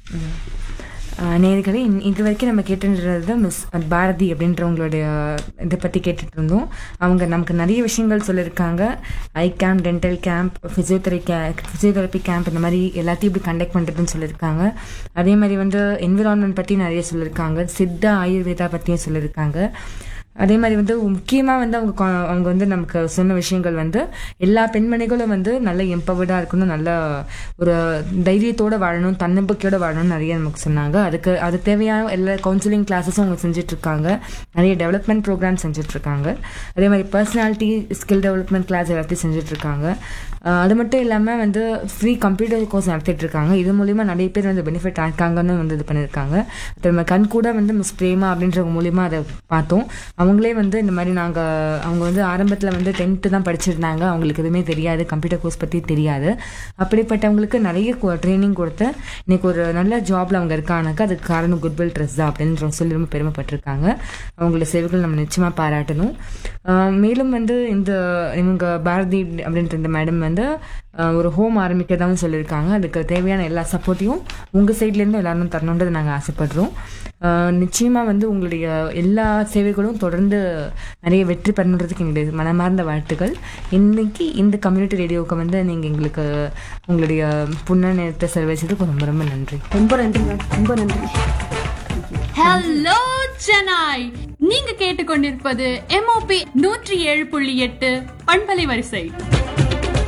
நேர்களே இன்- இது வரைக்கும் நம்ம கேட்டுன்றது மிஸ் பாரதி அப்படின்றவங்களுடைய இதை பற்றி கேட்டுட்டு இருந்தோம் அவங்க நமக்கு நிறைய விஷயங்கள் சொல்லியிருக்காங்க eye camp dental camp physiotherapy கே ஃபிசியோதெரப்பி கேம்ப் இந்த மாதிரி எல்லாத்தையும் இப்படி கண்டக்ட் பண்ணுறதுன்னு சொல்லியிருக்காங்க அதே மாதிரி வந்து என்விரான்மெண்ட் பற்றி நிறைய சொல்லியிருக்காங்க சித்தா ஆயுர்வேதா பற்றியும் சொல்லியிருக்காங்க அதே மாதிரி வந்து முக்கியமாக வந்து அவங்க கொ- அவங்க வந்து நமக்கு சொன்ன விஷயங்கள் வந்து எல்லா பெண்மணிகளும் வந்து நல்ல எம்பவர்டாக இருக்கணும் நல்ல ஒரு தைரியத்தோட வாழணும் தன்னம்பிக்கையோட வாழணும்னு நிறைய நமக்கு சொன்னாங்க அதுக்கு அது தேவையான எல்லா கவுன்சிலிங் கிளாஸஸும் அவங்க செஞ்சுட்டு இருக்காங்க நிறைய டெவலப்மெண்ட் ப்ரோக்ராம் செஞ்சுட்டு இருக்காங்க அதே மாதிரி பர்சனாலிட்டி ஸ்கில் டெவலப்மெண்ட் கிளாஸ் எல்லாத்தையும் செஞ்சுட்டு இருக்காங்க அஹ் அது மட்டும் இல்லாமல் வந்து ஃப்ரீ கம்ப்யூட்டர் கோர்ஸ் நடத்திட்டு இருக்காங்க இது மூலிமா நிறைய பேர் வந்து பெனிஃபிட் ஆயிருக்காங்கன்னு வந்து இது பண்ணியிருக்காங்க அது நம்ம கண் கூட வந்து மிஸ் பிரேமா அப்படின்றவங்க மூலிமா அதை பார்த்தோம் அவங்களே வந்து இந்த மாதிரி நாங்கள் அவங்க வந்து ஆரம்பத்தில் வந்து டென்த்து தான் படிச்சிருந்தாங்க அவங்களுக்கு எதுவுமே தெரியாது கம்ப்யூட்டர் கோர்ஸ் பற்றி தெரியாது அப்படிப்பட்டவங்களுக்கு நிறைய ட்ரைனிங் கொடுத்து இன்னைக்கு ஒரு நல்ல ஜாப்ல அவங்க இருக்கானாக்கா அதுக்கு காரணம் குட்வில் ட்ரெஸ் தான் அப்படின்னு சொல்லி ரொம்ப பெருமைப்பட்டிருக்காங்க அவங்களோட சேவைகள் நம்ம நிச்சயமாக பாராட்டணும் ஆஹ் மேலும் வந்து இந்த இவங்க பாரதி அப்படின்ற இந்த மேடம் வந்து ஆஹ் ஒரு ஹோம் ஆரம்பிக்கிறதாவும் சொல்லியிருக்காங்க அதுக்கு தேவையான எல்லா சப்போர்ட்டையும் உங்கள் சைட்லேருந்து எல்லாரும் தரணுன்றது நாங்கள் ஆசைப்படுறோம் ஆஹ் நிச்சயமா வந்து உங்களுடைய எல்லா சேவைகளும் தொடர்ந்து நிறைய வெற்றி பெறணுன்றதுக்கு எங்களுடைய மனமார்ந்த வாழ்த்துக்கள் இன்னைக்கு இந்த கம்யூனிட்டி ரேடியோவுக்கு வந்து நீங்கள் எங்களுக்கு உங்களுடைய புண்ண நேரத்தை செலவழிச்சதுக்கு ரொம்ப ரொம்ப நன்றி ரொம்ப நன்றி மேம் ரொம்ப நன்றி ஹலோ சென்னாய் நீங்க கேட்டுக்கொண்டிருப்பது எம்ஓபி நூற்றி ஏழு புள்ளி எட்டு பண்பலை வரிசை